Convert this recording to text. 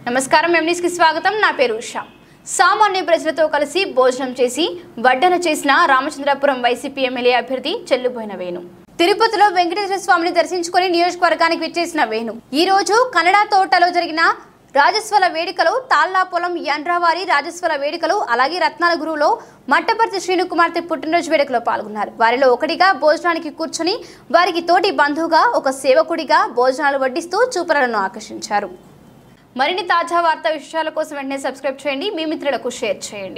నమస్కారం ఎంనీస్ కి స్వాగతం నా పేరు ఉషా సామాన్య ప్రజలతో కలిసి భోజనం చేసి వడ్డన చేసిన రామచంద్రపురం వైసీపీ ఎమ్మెల్యే అభ్యర్థి చెల్లుబోయిన వేణు తిరుపతిలో వెంకటేశ్వర స్వామిని దర్శించుకుని నియోజకవర్గానికి విచ్చేసిన వేణు ఈ రోజు కన్నడ తోటలో జరిగిన రాజస్వల వేడుకలు తాళ్లాపొలం యండ్రవారి రాజస్వల వేడుకలు అలాగే రత్నాల గురువులో మట్టపర్తి శ్రీను కుమార్తె పుట్టినరోజు వేడుకలో పాల్గొన్నారు వారిలో ఒకటిగా భోజనానికి కూర్చుని వారికి తోటి బంధువుగా ఒక సేవకుడిగా భోజనాలు వడ్డిస్తూ చూపరులను ఆకర్షించారు మరిన్ని తాజా వార్తా విషయాల కోసం వెంటనే సబ్స్క్రైబ్ చేయండి మీ మిత్రులకు షేర్ చేయండి